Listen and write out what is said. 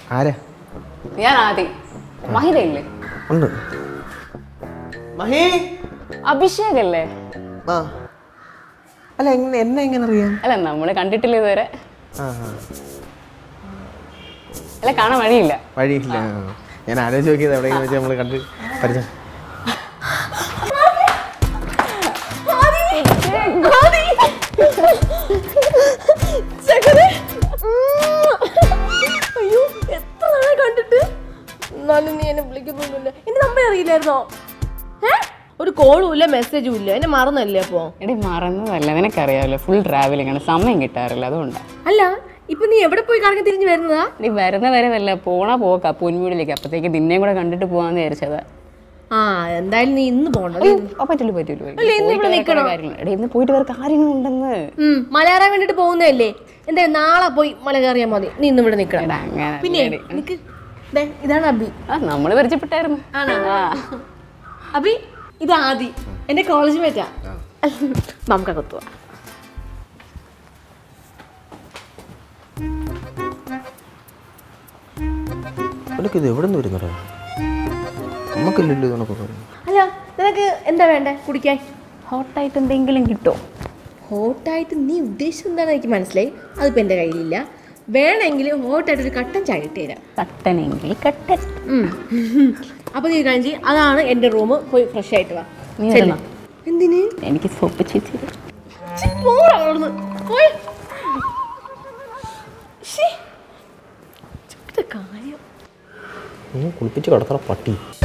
ആരാ ഞാൻ ആദ്യം മഹിതയില്ലേ ഉണ്ട് മഹി അഭിഷേക് അല്ലേ ആ അല്ല എങ്ങനെ എന്നെ എങ്ങനെ അറിയാം അല്ല നമ്മള് കണ്ടിട്ടില്ല ഇതുവരെ ആ ആ. അല്ല കാണാൻ വഴിയില്ല വഴിയില്ല ആ. ഞാൻ ആലോചിച്ച് നോക്കിയത് എവിടെയെങ്കിലും വെച്ച് നമ്മൾ കണ്ട് പരിചയം അയ്യോ എത്ര നാളെ കണ്ടിട്ട് എന്നാലും നീ എന്നെ വിളിക്കുന്നില്ല എന്റെ നമ്പർ അറിയില്ലായിരുന്നോ ഏ ഒരു കോളും ഇല്ല മെസ്സേജും ഇല്ല എന്നെ മറന്നല്ലേ അപ്പോ എടി മറന്നതല്ല നിനക്കറിയാമല്ലോ ഫുൾ ട്രാവലിംഗ് ആണ് സമയം കിട്ടാറില്ല അതുകൊണ്ടാണ് അല്ല ഇപ്പൊ നീ എവിടെ പോയി കറങ്ങി തിരിഞ്ഞു വരുന്നതാ എടി വരുന്ന വരവല്ല പോണ പോക്കാ പൊന്മൂടിലേക്ക് അപ്പത്തേക്ക് നിന്നെയും കൂടെ കണ്ടിട്ട് പോവാന്ന് വിചാരിച്ചതാ ആ എന്തായാലും നീ ഇന്ന് പോണോ അയ്യോ, ആ, പറ്റില്ല പറ്റില്ല അല്ല, ഇന്ന് ഇവിടെ നിൽക്കണോ? എടി ഇന്ന് പോയിട്ട് വേറെ കാര്യങ്ങളുണ്ടെന്ന് ഉം മല കയറാൻ വേണ്ടിട്ട് പോകുന്നതല്ലേ എന്തായാലും നാളെ പോയി മല കയറിയാൽ മതി നീ ഇന്ന് ഇവിടെ നിക്കണം എടാ അങ്ങനെ പിന്നെ നിക്ക് ദേ, ഇതാണ് അബി ആ നമ്മള് പരിചയപ്പെട്ടായിരുന്നു ആണോ ആ അബി ഇത് ആദി എന്റെ കോളേജ് മേറ്റാ നമുക്കൊക്കെ ഒത്തുവാ അവനൊക്കെ ഇത് എവിടെ നിന്ന് വരുന്നടാ നമുക്കില്ലല്ലോ ഇതൊക്കെ പറയും അല്ല നിനക്ക് എന്താ വേണ്ടേ കുടിക്കാൻ ഹോട്ടായിട്ട് എന്തെങ്കിലും കിട്ടുമോ ഹോട്ടായിട്ട് നീ ഉദ്ദേശിച്ചത് എന്താണെന്ന് എനിക്ക് മനസ്സിലായി അതിപ്പോൾ എൻ്റെ കയ്യിലില്ല വേണമെങ്കിൽ ഹോട്ടായിട്ട് ഒരു കട്ടൻ ചായ ഇട്ട് തരാം കട്ടനെങ്കിൽ കട്ടൻ അപ്പോൾ നീ കാണിച്ച് അതാണ് എൻ്റെ റൂം പോയി ഫ്രഷ് ആയിട്ട് വാ നീ ചെല്ല്. വരണോ? എന്തിന് എനിക്ക് സോപ്പ് ചേച്ചി ഛി, പോടാ അവിടുന്ന്. പോയി. ശ്ശി. ഇതൊക്കെ കാര്യം നീ കുളിപ്പിച്ച് കടത്തറ പട്ടി